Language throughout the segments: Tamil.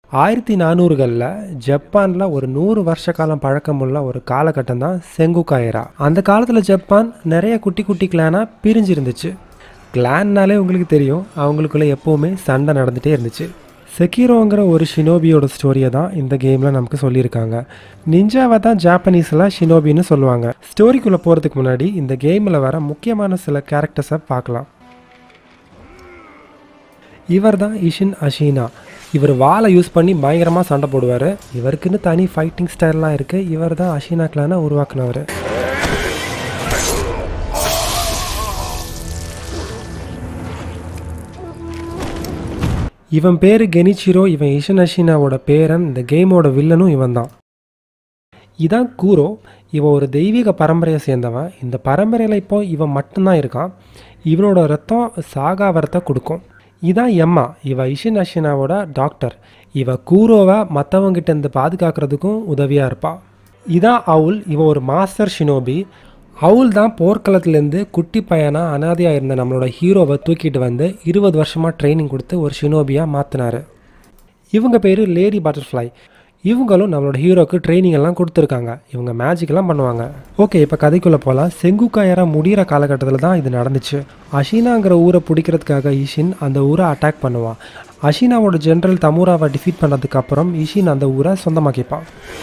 ஆயிரத்தி நானூறுகளில் ஜப்பானில் ஒரு நூறு வருஷ காலம் பழக்கமுள்ள ஒரு காலகட்டம் தான் செங்குகாயரா அந்த காலத்தில் ஜப்பான் நிறைய குட்டி குட்டி கிளானாக பிரிஞ்சிருந்துச்சு கிளான்னாலே உங்களுக்கு தெரியும் அவங்களுக்குள்ள எப்போவுமே சண்டை நடந்துகிட்டே இருந்துச்சு செக்கிரோங்கிற ஒரு ஷினோபியோட ஸ்டோரியை தான் இந்த கேமில் நமக்கு சொல்லியிருக்காங்க நிஞ்சாவை தான் ஜாப்பனீஸில் ஷினோபின்னு சொல்லுவாங்க ஸ்டோரிக்குள்ளே போகிறதுக்கு முன்னாடி இந்த கேமில் வர முக்கியமான சில கேரக்டர்ஸை பார்க்கலாம் இவர் தான் இஷின் அஷீனா இவர் வாளை யூஸ் பண்ணி பயங்கரமாக சண்டை போடுவார் இவருக்குன்னு தனி ஃபைட்டிங் ஸ்டைல்லாம் இருக்குது இவர் தான் அஷீனா கிளானை உருவாக்குனவர் இவன் பேர் கெனிச்சிரோ இவன் இஷன் அஷினாவோட பேரன் இந்த கேமோட வில்லனும் இவன் தான் இதான் கூரோ இவன் ஒரு தெய்வீக பரம்பரையை சேர்ந்தவன் இந்த பரம்பரையில் இப்போ இவன் மட்டும்தான் இருக்கான் இவனோட ரத்தம் சாகாவரத்தை கொடுக்கும் இதான் எம்மா இவ இஷின் அஷினாவோட டாக்டர் இவ கூரோவை மற்றவங்கிட்ட இருந்து பாதுகாக்கிறதுக்கும் உதவியாக இருப்பாள் இதான் அவுல் இவன் ஒரு மாஸ்டர் ஷினோபி அவுல் தான் போர்க்களத்துலேருந்து குட்டி பையனா அனாதையாக இருந்த நம்மளோட ஹீரோவை தூக்கிட்டு வந்து இருபது வருஷமாக ட்ரைனிங் கொடுத்து ஒரு ஷினோபியாக மாற்றினாரு இவங்க பேர் லேடி பட்டர்ஃப்ளை இவங்களும் நம்மளோட ஹீரோக்கு ட்ரைனிங் எல்லாம் கொடுத்துருக்காங்க இவங்க மேஜிக்லாம் பண்ணுவாங்க ஓகே இப்போ கதைக்குள்ளே போகலாம் செங்குக்காயரா முடிகிற காலகட்டத்தில் தான் இது நடந்துச்சு அஷீனாங்கிற ஊரை பிடிக்கிறதுக்காக இஷின் அந்த ஊரை அட்டாக் பண்ணுவான் அஷீனாவோட ஜென்ரல் தமுராவை டிஃபீட் பண்ணதுக்கு அப்புறம் இஷின் அந்த ஊரை சொந்தமாக்கிப்பான்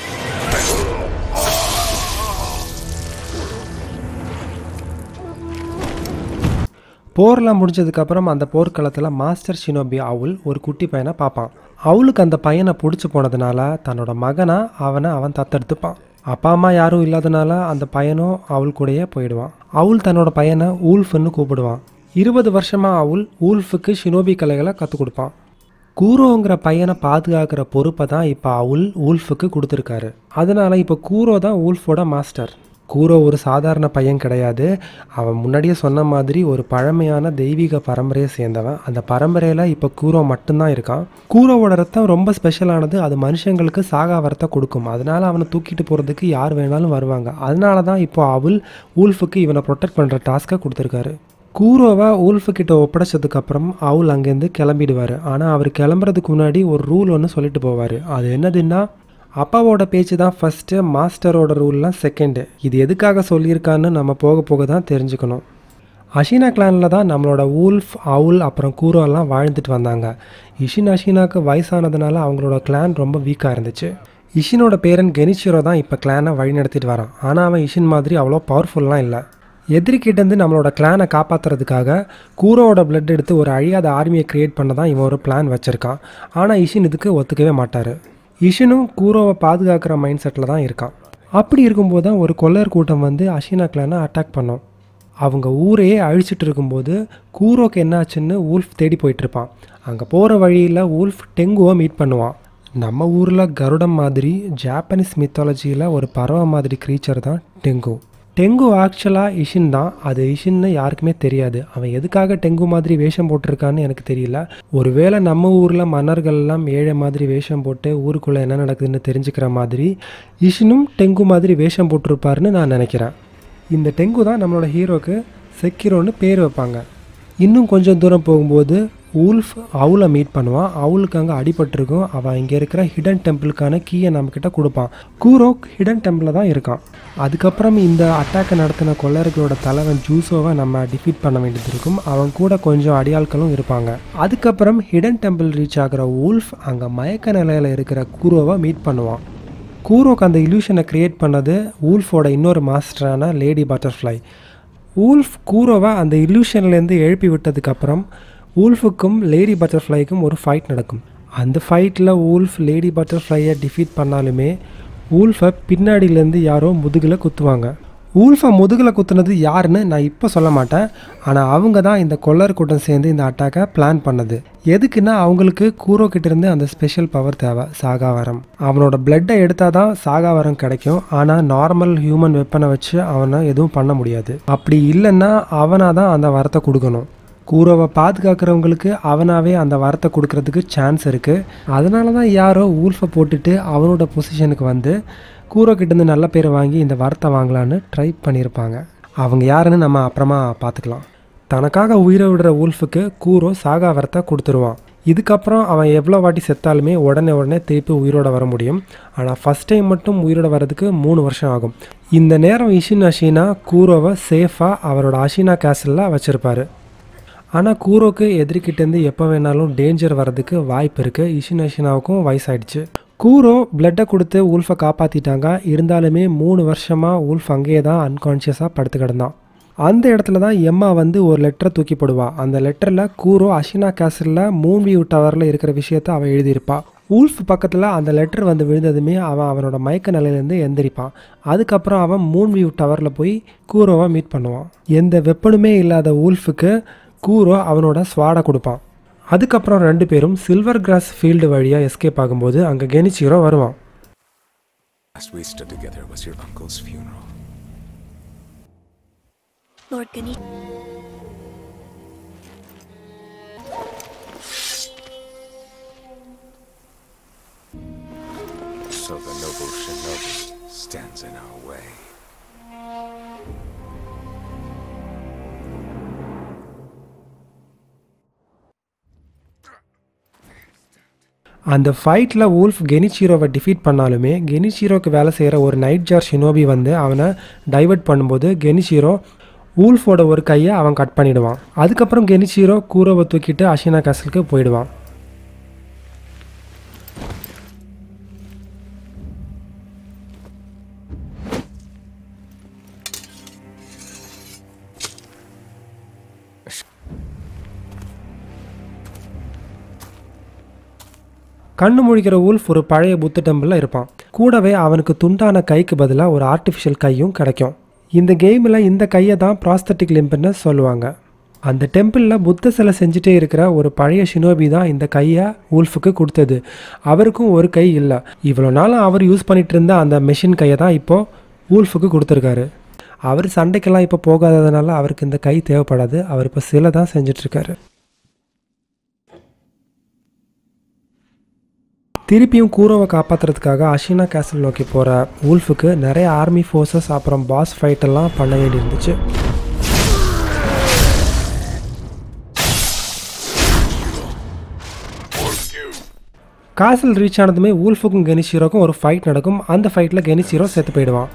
போர்லாம் முடிஞ்சதுக்கப்புறம் அந்த போர்க்களத்தில் மாஸ்டர் ஷினோபி அவுல் ஒரு குட்டி பையனை பார்ப்பான் அவளுக்கு அந்த பையனை பிடிச்சி போனதுனால தன்னோட மகனை அவனை அவன் தத்தெடுத்துப்பான் அப்பா அம்மா யாரும் இல்லாதனால அந்த பையனும் அவள் கூடயே போயிடுவான் அவுல் தன்னோட பையனை ஊல்ஃப்னு கூப்பிடுவான் இருபது வருஷமாக அவுல் ஊல்ஃபுக்கு ஷினோபி கலைகளை கற்றுக் கொடுப்பான் கூரோங்கிற பையனை பாதுகாக்கிற பொறுப்பை தான் இப்போ அவுல் ஊல்ஃபுக்கு கொடுத்துருக்காரு அதனால இப்போ கூரோ தான் ஊல்ஃபோட மாஸ்டர் கூரோ ஒரு சாதாரண பையன் கிடையாது அவன் முன்னாடியே சொன்ன மாதிரி ஒரு பழமையான தெய்வீக பரம்பரையை சேர்ந்தவன் அந்த பரம்பரையில் இப்போ கூரோ மட்டும்தான் இருக்கான் கூரோவோட ரத்தம் ரொம்ப ஸ்பெஷலானது அது மனுஷங்களுக்கு சாகா வரத்தை கொடுக்கும் அதனால அவனை தூக்கிட்டு போகிறதுக்கு யார் வேணாலும் வருவாங்க அதனால தான் இப்போ அவுல் ஊல்ஃபுக்கு இவனை ப்ரொடெக்ட் பண்ணுற டாஸ்க்கை கொடுத்துருக்காரு கூரோவை ஊல்ஃபு கிட்ட ஒப்படைச்சதுக்கப்புறம் அவுல் அங்கேருந்து கிளம்பிடுவார் ஆனால் அவர் கிளம்புறதுக்கு முன்னாடி ஒரு ரூல் ஒன்று சொல்லிட்டு போவார் அது என்னதுன்னா அப்பாவோட பேச்சு தான் ஃபஸ்ட்டு மாஸ்டரோட ரூல்லாம் செகண்டு இது எதுக்காக சொல்லியிருக்கான்னு நம்ம போக போக தான் தெரிஞ்சுக்கணும் அஷினா கிளானில் தான் நம்மளோட ஊல்ஃப் அவுல் அப்புறம் கூரோ எல்லாம் வாழ்ந்துட்டு வந்தாங்க இஷின் அஷினாக்கு வயசானதுனால அவங்களோட கிளான் ரொம்ப வீக்காக இருந்துச்சு இஷினோட பேரன் கெனிச்சிரோ தான் இப்போ கிளானை வழிநடத்திட்டு வரான் ஆனால் அவன் இஷின் மாதிரி அவ்வளோ பவர்ஃபுல்லாம் இல்லை எதிரிக்கிட்டேருந்து நம்மளோட கிளானை காப்பாற்றுறதுக்காக கூரோவோட பிளட் எடுத்து ஒரு அழியாத ஆர்மியை க்ரியேட் பண்ண தான் இவன் ஒரு பிளான் வச்சுருக்கான் ஆனால் இஷின் இதுக்கு ஒத்துக்கவே மாட்டார் இஷினும் கூரோவை பாதுகாக்கிற மைண்ட் செட்டில் தான் இருக்கான் அப்படி இருக்கும்போது தான் ஒரு கொள்ளையர் கூட்டம் வந்து அஷினா கிளானை அட்டாக் பண்ணோம் அவங்க ஊரையே அழிச்சிட்டு இருக்கும்போது கூரோக்கு என்னாச்சுன்னு ஊல்ஃப் தேடி போயிட்டுருப்பான் அங்கே போகிற வழியில் ஊல்ஃப் டெங்குவை மீட் பண்ணுவான் நம்ம ஊரில் கருடம் மாதிரி ஜாப்பனீஸ் மித்தாலஜியில் ஒரு பறவை மாதிரி க்ரீச்சர் தான் டெங்கு டெங்கு ஆக்சுவலாக இஷின் தான் அது இஷின்னு யாருக்குமே தெரியாது அவன் எதுக்காக டெங்கு மாதிரி வேஷம் போட்டிருக்கான்னு எனக்கு தெரியல ஒருவேளை நம்ம ஊரில் மன்னர்கள்லாம் ஏழை மாதிரி வேஷம் போட்டு ஊருக்குள்ளே என்ன நடக்குதுன்னு தெரிஞ்சுக்கிற மாதிரி இஷினும் டெங்கு மாதிரி வேஷம் போட்டிருப்பாருன்னு நான் நினைக்கிறேன் இந்த டெங்கு தான் நம்மளோட ஹீரோக்கு செக்கிரோன்னு பேர் வைப்பாங்க இன்னும் கொஞ்சம் தூரம் போகும்போது ஊல்ஃப் அவுலை மீட் பண்ணுவான் அவுலுக்கு அங்கே அடிபட்டிருக்கும் அவன் இங்கே இருக்கிற ஹிடன் டெம்பிளுக்கான கீயை நம்மக்கிட்ட கொடுப்பான் கூரோக் ஹிடன் டெம்பிளில் தான் இருக்கான் அதுக்கப்புறம் இந்த அட்டாக்கை நடத்தின கொள்ளர்களோட தலைவன் ஜூசோவை நம்ம டிஃபீட் பண்ண வேண்டியது இருக்கும் அவன் கூட கொஞ்சம் அடியாட்களும் இருப்பாங்க அதுக்கப்புறம் ஹிடன் டெம்பிள் ரீச் ஆகிற ஊல்ஃப் அங்கே மயக்க நிலையில் இருக்கிற கூரோவை மீட் பண்ணுவான் கூரோக்கு அந்த இல்யூஷனை க்ரியேட் பண்ணது ஊல்ஃபோட இன்னொரு மாஸ்டரான லேடி பட்டர்ஃப்ளை ஊல்ஃப் கூரோவை அந்த இல்யூஷன்லேருந்து எழுப்பி விட்டதுக்கப்புறம் ஊல்ஃபுக்கும் லேடி பட்டர்ஃப்ளைக்கும் ஒரு ஃபைட் நடக்கும் அந்த ஃபைட்டில் ஊல்ஃப் லேடி பட்டர்ஃப்ளையை டிஃபீட் பண்ணாலுமே ஊல்ஃபை பின்னாடியிலேருந்து யாரோ முதுகில் குத்துவாங்க ஊல்ஃபை முதுகில் குத்துனது யாருன்னு நான் இப்போ சொல்ல மாட்டேன் ஆனால் அவங்க தான் இந்த கொள்ளர் கூட்டம் சேர்ந்து இந்த அட்டாக்கை பிளான் பண்ணது எதுக்குன்னா அவங்களுக்கு கூரோ கிட்டேருந்து அந்த ஸ்பெஷல் பவர் தேவை சாகாவரம் அவனோட பிளட்டை எடுத்தால் தான் சாகாவரம் கிடைக்கும் ஆனால் நார்மல் ஹியூமன் வெப்பனை வச்சு அவனை எதுவும் பண்ண முடியாது அப்படி இல்லைன்னா அவனாக தான் அந்த வரத்தை கொடுக்கணும் கூரோவை பாதுகாக்கிறவங்களுக்கு அவனாவே அந்த வரத்தை கொடுக்கறதுக்கு சான்ஸ் இருக்குது அதனால தான் யாரோ ஊல்ஃபை போட்டுட்டு அவனோட பொசிஷனுக்கு வந்து கூரோ கிட்டேருந்து நல்ல பேரை வாங்கி இந்த வரத்தை வாங்கலான்னு ட்ரை பண்ணியிருப்பாங்க அவங்க யாருன்னு நம்ம அப்புறமா பார்த்துக்கலாம் தனக்காக உயிரை விடுற ஊல்ஃபுக்கு கூரோ சாகா வரத்தை கொடுத்துருவான் இதுக்கப்புறம் அவன் எவ்வளோ வாட்டி செத்தாலுமே உடனே உடனே திருப்பி உயிரோட வர முடியும் ஆனால் ஃபஸ்ட் டைம் மட்டும் உயிரோட வர்றதுக்கு மூணு வருஷம் ஆகும் இந்த நேரம் இஷின் அஷினா கூரோவை சேஃபாக அவரோட அஷினா கேசலில் வச்சுருப்பாரு ஆனால் கூரோக்கு எதிர்கிட்டேருந்து எப்போ வேணாலும் டேஞ்சர் வர்றதுக்கு வாய்ப்பு இருக்குது இஷின் அஷினாவுக்கும் வயசாயிடுச்சு கூரோ பிளட்டை கொடுத்து உல்ஃபை காப்பாற்றிட்டாங்க இருந்தாலுமே மூணு வருஷமாக உல்ஃப் அங்கேயே தான் அன்கான்ஷியஸாக படுத்து கிடந்தான் அந்த இடத்துல தான் எம்மா வந்து ஒரு லெட்டரை தூக்கி போடுவா அந்த லெட்டரில் கூரோ அஷினா கேசலில் மூன் வியூ டவரில் இருக்கிற விஷயத்த அவள் எழுதியிருப்பா உல்ஃப் பக்கத்தில் அந்த லெட்டர் வந்து விழுந்ததுமே அவன் அவனோட மயக்க நிலையிலேருந்து எந்திரிப்பான் அதுக்கப்புறம் அவன் மூன் வியூ டவரில் போய் கூரோவை மீட் பண்ணுவான் எந்த வெப்பனுமே இல்லாத உல்ஃபுக்கு கூரோ அவனோட ஸ்வாடை கொடுப்பான் அதுக்கப்புறம் ரெண்டு பேரும் சில்வர் கிராஸ் ஃபீல்டு வழியாக எஸ்கேப் ஆகும்போது அங்கே கெனிச்சிரோ வருவான் Last we stood together was your uncle's funeral. Lord Ganesh. So the noble shinobi stands in our way. அந்த ஃபைட்டில் ஊல்ஃப் கெனிச்சீரோவை டிஃபீட் பண்ணாலுமே கெனிச்சீரோக்கு வேலை செய்கிற ஒரு நைட் ஜார் ஷினோபி வந்து அவனை டைவர்ட் பண்ணும்போது கெனிச்சீரோ ஊல்ஃபோட ஒரு கையை அவன் கட் பண்ணிடுவான் அதுக்கப்புறம் கெனிச்சீரோ கூரோவை தூக்கிட்டு அஷினா கேசலுக்கு போயிடுவான் கண்ணு முழிக்கிற ஊல்ஃப் ஒரு பழைய புத்த டெம்பிளில் இருப்பான் கூடவே அவனுக்கு துண்டான கைக்கு பதிலாக ஒரு ஆர்டிஃபிஷியல் கையும் கிடைக்கும் இந்த கேமில் இந்த கையை தான் ப்ராஸ்தட்டிக் லிம்புன்னு சொல்லுவாங்க அந்த டெம்பிளில் புத்த சிலை செஞ்சுட்டே இருக்கிற ஒரு பழைய ஷினோபி தான் இந்த கையை ஊல்ஃபுக்கு கொடுத்தது அவருக்கும் ஒரு கை இல்லை இவ்வளோ நாள் அவர் யூஸ் பண்ணிட்டு இருந்த அந்த மெஷின் கையை தான் இப்போது ஊல்ஃபுக்கு கொடுத்துருக்காரு அவர் சண்டைக்கெல்லாம் இப்போ போகாததுனால அவருக்கு இந்த கை தேவைப்படாது அவர் இப்போ சிலை தான் செஞ்சிட்ருக்காரு திருப்பியும் கூரோவை காப்பாற்றுறதுக்காக அஷினா கேசல் நோக்கி போகிற ஊல்ஃபுக்கு நிறைய ஆர்மி ஃபோர்ஸஸ் அப்புறம் பாஸ் ஃபைட் எல்லாம் பண்ண வேண்டி இருந்துச்சு காசல் ரீச் ஆனதுமே ஊல்ஃபுக்கும் கெனிஷீரோக்கும் ஒரு ஃபைட் நடக்கும் அந்த ஃபைட்டில் கெனிஷீரோ செத்து போயிடுவான்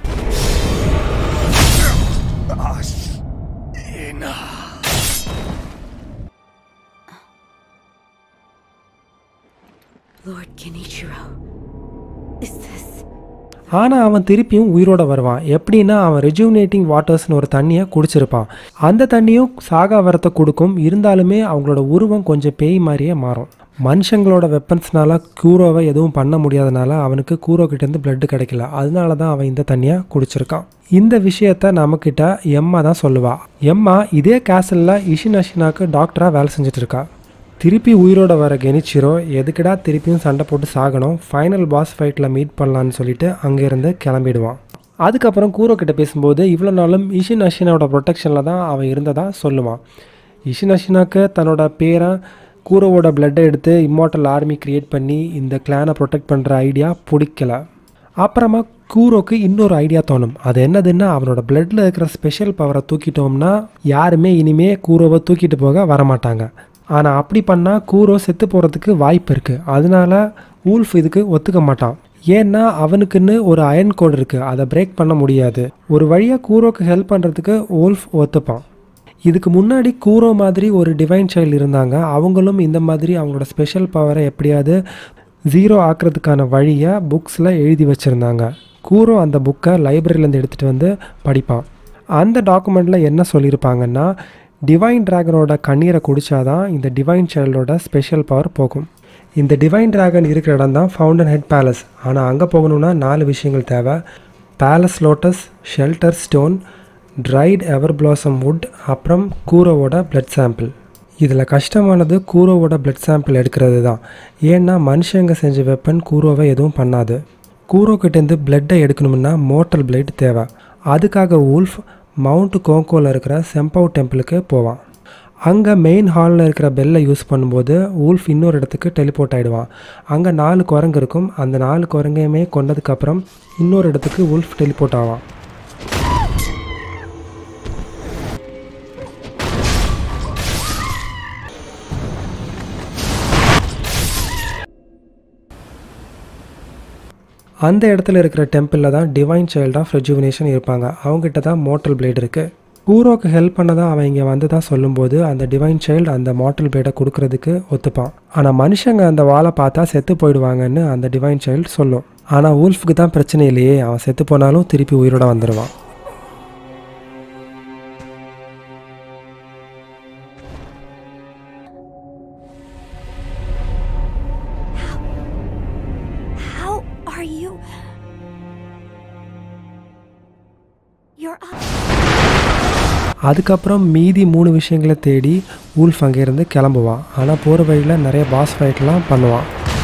Lord Kenichiro. Is this. ஆனால் அவன் திருப்பியும் உயிரோட வருவான் எப்படின்னா அவன் ரெஜுவினேட்டிங் வாட்டர்ஸ்னு ஒரு தண்ணியை குடிச்சிருப்பான் அந்த தண்ணியும் சாகா வரத்தை கொடுக்கும் இருந்தாலுமே அவங்களோட உருவம் கொஞ்சம் பேய் மாதிரியே மாறும் மனுஷங்களோட வெப்பன்ஸ்னால கூரோவை எதுவும் பண்ண முடியாதனால அவனுக்கு கூரோ கிட்டேருந்து பிளட் கிடைக்கல அதனால தான் அவன் இந்த தண்ணியை குடிச்சிருக்கான் இந்த விஷயத்த நம்மக்கிட்ட எம்மா தான் சொல்லுவா எம்மா இதே கேசலில் இஷின் அஷினாக்கு டாக்டராக வேலை செஞ்சுட்டு இருக்கா திருப்பி உயிரோட வர கெனிச்சிரோ எதுக்குடா திருப்பியும் சண்டை போட்டு சாகணும் ஃபைனல் பாஸ் ஃபைட்டில் மீட் பண்ணலான்னு சொல்லிட்டு அங்கேருந்து கிளம்பிடுவான் அதுக்கப்புறம் கூரோ கிட்ட பேசும்போது இவ்வளோ நாளும் இஷின் அஷினாவோட ப்ரொடெக்ஷனில் தான் அவன் இருந்ததா சொல்லுவான் இஷின் அஷினாக்கு தன்னோட பேரை கூரோவோட பிளட்டை எடுத்து இம்மார்ட்டல் ஆர்மி கிரியேட் பண்ணி இந்த கிளானை ப்ரொடெக்ட் பண்ணுற ஐடியா பிடிக்கல அப்புறமா கூரோக்கு இன்னொரு ஐடியா தோணும் அது என்னதுன்னா அவனோட பிளட்டில் இருக்கிற ஸ்பெஷல் பவரை தூக்கிட்டோம்னா யாருமே இனிமே கூரோவை தூக்கிட்டு போக வரமாட்டாங்க ஆனால் அப்படி பண்ணால் கூரோ செத்து போகிறதுக்கு வாய்ப்பு இருக்குது அதனால ஊல்ஃப் இதுக்கு ஒத்துக்க மாட்டான் ஏன்னா அவனுக்குன்னு ஒரு அயன் கோட் இருக்குது அதை பிரேக் பண்ண முடியாது ஒரு வழியாக கூரோக்கு ஹெல்ப் பண்ணுறதுக்கு ஊல்ஃப் ஒத்துப்பான் இதுக்கு முன்னாடி கூரோ மாதிரி ஒரு டிவைன் சைல்டு இருந்தாங்க அவங்களும் இந்த மாதிரி அவங்களோட ஸ்பெஷல் பவரை எப்படியாவது ஜீரோ ஆக்கிறதுக்கான வழியை புக்ஸில் எழுதி வச்சுருந்தாங்க கூரோ அந்த புக்கை லைப்ரரியிலேருந்து எடுத்துகிட்டு வந்து படிப்பான் அந்த டாக்குமெண்ட்டில் என்ன சொல்லியிருப்பாங்கன்னா டிவைன் டிராகனோட கண்ணீரை குடித்தாதான் இந்த டிவைன் சைல்டோட ஸ்பெஷல் பவர் போகும் இந்த டிவைன் டிராகன் இருக்கிற இடம் தான் ஃபவுண்டன் ஹெட் பேலஸ் ஆனால் அங்கே போகணுன்னா நாலு விஷயங்கள் தேவை palace lotus shelter stone dried ever blossom wood அப்புறம் கூரோவோட பிளட் சாம்பிள் இதில் கஷ்டமானது கூரோவோட பிளட் சாம்பிள் எடுக்கிறது தான் ஏன்னா மனுஷங்க செஞ்ச வெப்பன் கூரோவை எதுவும் பண்ணாது கூரோ கிட்டேருந்து பிளட்டை எடுக்கணும்னா மோட்டல் பிளேட் தேவை அதுக்காக ஊல்ஃப் மவுண்ட் கோங்கோவில் இருக்கிற செம்பவ் டெம்பிளுக்கு போவான் அங்கே மெயின் ஹாலில் இருக்கிற பெல்லை யூஸ் பண்ணும்போது ஊல்ஃப் இன்னொரு இடத்துக்கு டெலிபோர்ட் ஆகிடுவான் அங்கே நாலு குரங்கு இருக்கும் அந்த நாலு குரங்கையுமே கொண்டதுக்கப்புறம் இன்னொரு இடத்துக்கு ஊல்ஃப் டெலிபோர்ட் ஆவான் அந்த இடத்துல இருக்கிற டெம்பிளில் தான் டிவைன் சைல்ட் ஆஃப் ரெஜுவினேஷன் இருப்பாங்க அவங்ககிட்ட தான் மோட்டல் பிளேட் இருக்குது கூரோக்கு ஹெல்ப் பண்ணதா அவன் இங்கே வந்து தான் சொல்லும்போது அந்த டிவைன் சைல்டு அந்த மாட்டல் பிளேடை கொடுக்கறதுக்கு ஒத்துப்பான் ஆனால் மனுஷங்க அந்த வாளை பார்த்தா செத்து போயிடுவாங்கன்னு அந்த டிவைன் சைல்டு சொல்லும் ஆனால் ஊல்ஃபுக்கு தான் பிரச்சனை இல்லையே அவன் செத்து போனாலும் திருப்பி உயிரோட வந்துடுவான் How are you? You're up. அதுக்கப்புறம் மீதி மூணு விஷயங்களை தேடி ஊல்ஃப் அங்கேருந்து கிளம்புவான் ஆனால் போகிற வழியில் நிறைய பாஸ் ஃபைட்லாம் பண்ணுவான்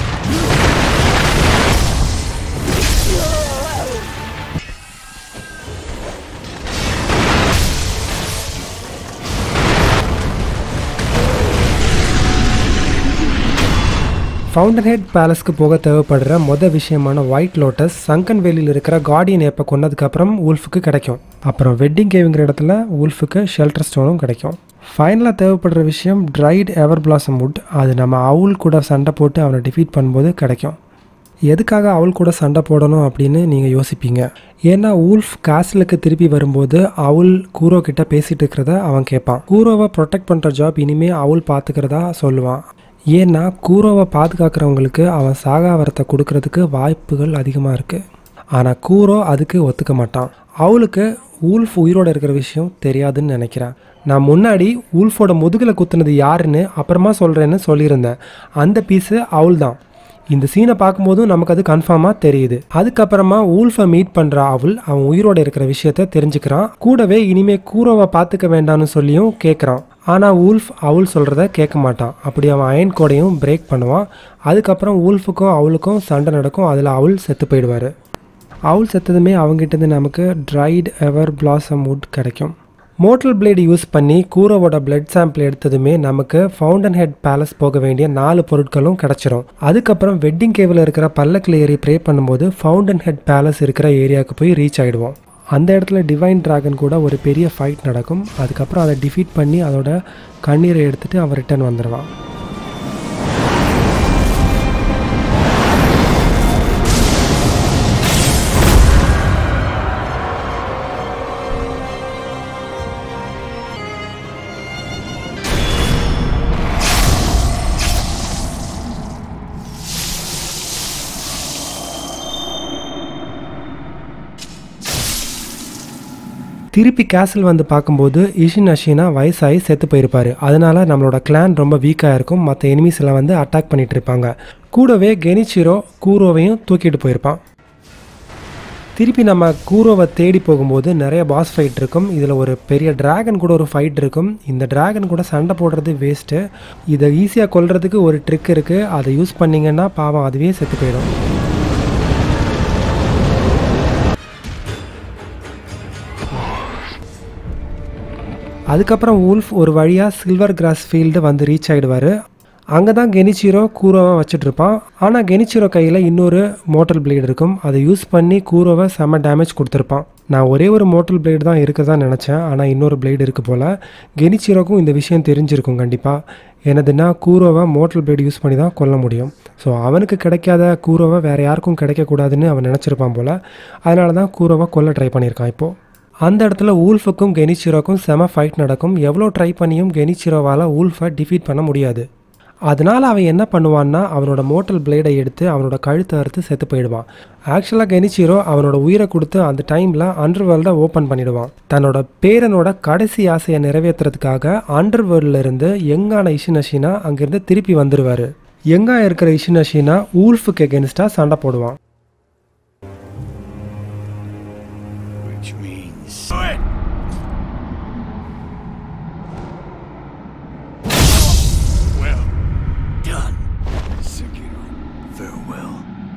ஃபவுண்டன் ஹெட் பேலஸ்க்கு போக தேவைப்படுற மொதல் விஷயமான ஒயிட் லோட்டஸ் சங்கன் வேலியில் இருக்கிற கார்டியன் ஏப்பை கொன்னதுக்கப்புறம் ஊல்ஃபுக்கு கிடைக்கும் அப்புறம் வெட்டிங் கேவுங்கிற இடத்துல ஊல்ஃபுக்கு ஷெல்டர் ஸ்டோனும் கிடைக்கும் ஃபைனலாக தேவைப்படுற விஷயம் ட்ரைட் எவர் பிளாசம் வுட் அது நம்ம அவுல் கூட சண்டை போட்டு அவனை டிஃபீட் பண்ணும்போது கிடைக்கும் எதுக்காக அவள் கூட சண்டை போடணும் அப்படின்னு நீங்கள் யோசிப்பீங்க ஏன்னா ஊல்ஃப் காஸ்டலுக்கு திருப்பி வரும்போது அவள் கூரோ கிட்ட பேசிட்டு இருக்கிறத அவன் கேட்பான் கூரோவை ப்ரொடெக்ட் பண்ணுற ஜாப் இனிமே அவள் பார்த்துக்கிறதா சொல்லுவான் ஏன்னா கூரோவை பாதுகாக்கிறவங்களுக்கு அவன் சாகாவரத்தை கொடுக்கறதுக்கு வாய்ப்புகள் அதிகமாக இருக்குது ஆனால் கூரோ அதுக்கு ஒத்துக்க மாட்டான் அவளுக்கு ஊல்ஃப் உயிரோட இருக்கிற விஷயம் தெரியாதுன்னு நினைக்கிறான் நான் முன்னாடி ஊல்ஃபோட முதுகில் குத்துனது யாருன்னு அப்புறமா சொல்கிறேன்னு சொல்லியிருந்தேன் அந்த பீஸு அவள் தான் இந்த சீனை பார்க்கும்போதும் நமக்கு அது கன்ஃபார்மாக தெரியுது அதுக்கப்புறமா ஊல்ஃபை மீட் பண்ணுற அவள் அவன் உயிரோட இருக்கிற விஷயத்த தெரிஞ்சுக்கிறான் கூடவே இனிமே கூரோவை பார்த்துக்க வேண்டாம்னு சொல்லியும் கேட்குறான் ஆனால் ஊல்ஃப் அவள் சொல்கிறத கேட்க மாட்டான் அப்படி அவன் அயன் கோடையும் பிரேக் பண்ணுவான் அதுக்கப்புறம் ஊல்ஃபுக்கும் அவளுக்கும் சண்டை நடக்கும் அதில் அவள் செத்து போயிடுவார் அவள் செத்ததுமே அவங்ககிட்டருந்து நமக்கு ட்ரைட் எவர் பிளாசம் வுட் கிடைக்கும் மோட்டல் பிளேடு யூஸ் பண்ணி கூரோவோட பிளட் சாம்பிள் எடுத்ததுமே நமக்கு ஃபவுண்டன் ஹெட் பேலஸ் போக வேண்டிய நாலு பொருட்களும் கிடச்சிரும் அதுக்கப்புறம் வெட்டிங் கேவில் இருக்கிற பல்லக்கில் ஏறி ப்ரே பண்ணும்போது ஃபவுண்டன் ஹெட் பேலஸ் இருக்கிற ஏரியாவுக்கு போய் ரீச் ஆகிடுவோம் அந்த இடத்துல டிவைன் டிராகன் கூட ஒரு பெரிய ஃபைட் நடக்கும் அதுக்கப்புறம் அதை டிஃபீட் பண்ணி அதோட கண்ணீரை எடுத்துட்டு அவன் ரிட்டர்ன் வந்துடுவான் திருப்பி கேசல் வந்து பார்க்கும்போது இஷின் அஷினா வயசாகி செத்து போயிருப்பாரு அதனால நம்மளோட கிளான் ரொம்ப வீக்காக இருக்கும் மற்ற எனிமீஸ் எல்லாம் வந்து அட்டாக் பண்ணிட்டு இருப்பாங்க கூடவே கெனிச்சிரோ கூரோவையும் தூக்கிட்டு போயிருப்பான் திருப்பி நம்ம கூரோவை தேடி போகும்போது நிறைய பாஸ் ஃபைட் இருக்கும் இதில் ஒரு பெரிய டிராகன் கூட ஒரு ஃபைட் இருக்கும் இந்த டிராகன் கூட சண்டை போடுறது வேஸ்ட்டு இதை ஈஸியாக கொல்றதுக்கு ஒரு ட்ரிக் இருக்குது அதை யூஸ் பண்ணிங்கன்னா பாவம் அதுவே செத்து போயிடும் அதுக்கப்புறம் ஊல்ஃப் ஒரு வழியாக சில்வர் கிராஸ் ஃபீல்டு வந்து ரீச் ஆகிடுவார் அங்கே தான் கெனிச்சிரோ கூரோவை வச்சுட்டு இருப்பான் ஆனால் கெனிச்சிரோ கையில் இன்னொரு மோட்டல் பிளேடு இருக்கும் அதை யூஸ் பண்ணி கூரோவை செம்ம டேமேஜ் கொடுத்துருப்பான் நான் ஒரே ஒரு மோட்டல் பிளேடு தான் இருக்கதா நினச்சேன் ஆனால் இன்னொரு பிளேடு இருக்கு போல் கெனிச்சிரோக்கும் இந்த விஷயம் தெரிஞ்சிருக்கும் கண்டிப்பாக எனதுன்னா கூரோவை மோட்டல் பிளேடு யூஸ் பண்ணி தான் கொல்ல முடியும் ஸோ அவனுக்கு கிடைக்காத கூரோவை வேறு யாருக்கும் கிடைக்கக்கூடாதுன்னு அவன் நினச்சிருப்பான் போல் அதனால தான் கூரோவை கொல்ல ட்ரை பண்ணியிருக்கான் இப்போது அந்த இடத்துல ஊல்ஃபுக்கும் கெனிச்சிரோக்கும் செம ஃபைட் நடக்கும் எவ்வளோ ட்ரை பண்ணியும் கெனிச்சிரோவால் ஊல்ஃபை டிஃபீட் பண்ண முடியாது அதனால் அவன் என்ன பண்ணுவான்னா அவனோட மோட்டல் பிளேடை எடுத்து அவனோட கழுத்தை அறுத்து செத்து போயிடுவான் ஆக்சுவலாக கெனிச்சிரோ அவனோட உயிரை கொடுத்து அந்த டைமில் அண்டர் வேர்ல்டை ஓப்பன் பண்ணிடுவான் தன்னோட பேரனோட கடைசி ஆசையை நிறைவேற்றுறதுக்காக அண்டர் இருந்து யங்கான இஷினஷினா அங்கேருந்து திருப்பி வந்துடுவார் யங்கா இருக்கிற இஷினஷினா ஊல்ஃபுக்கு எகென்ஸ்டாக சண்டை போடுவான் Which means. Well done, Sekiro. Farewell.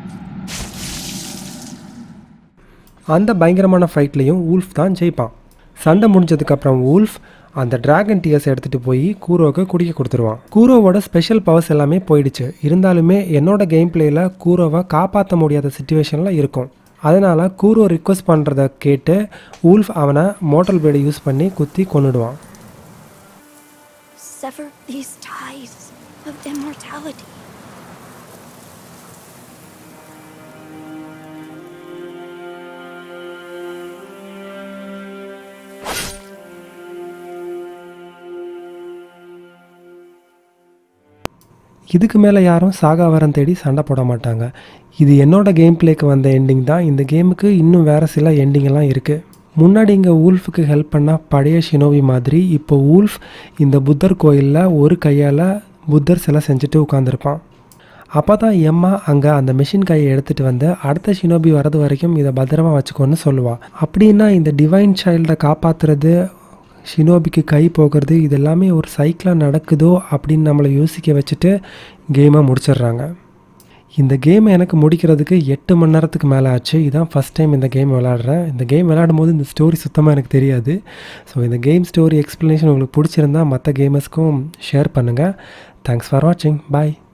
அந்த பயங்கரமான ஃபைட்லேயும் ஊல்ஃப் தான் ஜெயிப்பான் சண்டை முடிஞ்சதுக்கப்புறம் ஊல்ஃப் அந்த டிராகன் டியர்ஸ் எடுத்துகிட்டு போய் கூரோவுக்கு குடிக்க கொடுத்துருவான் கூரோவோட ஸ்பெஷல் பவர்ஸ் எல்லாமே போயிடுச்சு இருந்தாலுமே என்னோட கேம் பிளேயில் கூரோவை காப்பாற்ற முடியாத சுச்சுவேஷனில் இருக்கும் அதனால் கூரோ ரிக்வஸ்ட் பண்ணுறத கேட்டு ஊல்ஃப் அவனை மோட்டல் பிளேடை யூஸ் பண்ணி குத்தி கொன்னுடுவான் Sever these ties of immortality. இதுக்கு மேலே யாரும் சாகாவரம் தேடி சண்டை போட மாட்டாங்க இது என்னோட கேம் பிளேக்கு வந்த எண்டிங் தான் இந்த கேமுக்கு இன்னும் வேறு சில எண்டிங் எல்லாம் இருக்குது முன்னாடி இங்கே ஊல்ஃபுக்கு ஹெல்ப் பண்ண பழைய ஷினோவி மாதிரி இப்போ ஊல்ஃப் இந்த புத்தர் கோயிலில் ஒரு கையால் புத்தர் சிலை செஞ்சுட்டு உட்காந்துருப்பான் அப்போ தான் எம்மா அங்கே அந்த மிஷின் கையை எடுத்துகிட்டு வந்து அடுத்த ஷினோபி வரது வரைக்கும் இதை பத்திரமா வச்சுக்கோன்னு சொல்லுவாள் அப்படின்னா இந்த டிவைன் சைல்டை காப்பாற்றுறது ஷினோபிக்கு கை போகிறது இது எல்லாமே ஒரு சைக்கிளாக நடக்குதோ அப்படின்னு நம்மளை யோசிக்க வச்சுட்டு கேமை முடிச்சிடுறாங்க இந்த கேமை எனக்கு முடிக்கிறதுக்கு எட்டு மணி நேரத்துக்கு மேலே ஆச்சு இதான் ஃபஸ்ட் டைம் இந்த கேம் விளாட்றேன் இந்த கேம் விளையாடும் போது இந்த ஸ்டோரி சுத்தமாக எனக்கு தெரியாது ஸோ இந்த கேம் ஸ்டோரி எக்ஸ்ப்ளனேஷன் உங்களுக்கு பிடிச்சிருந்தா மற்ற கேமர்ஸ்க்கும் ஷேர் பண்ணுங்கள் தேங்க்ஸ் ஃபார் வாட்சிங் பாய்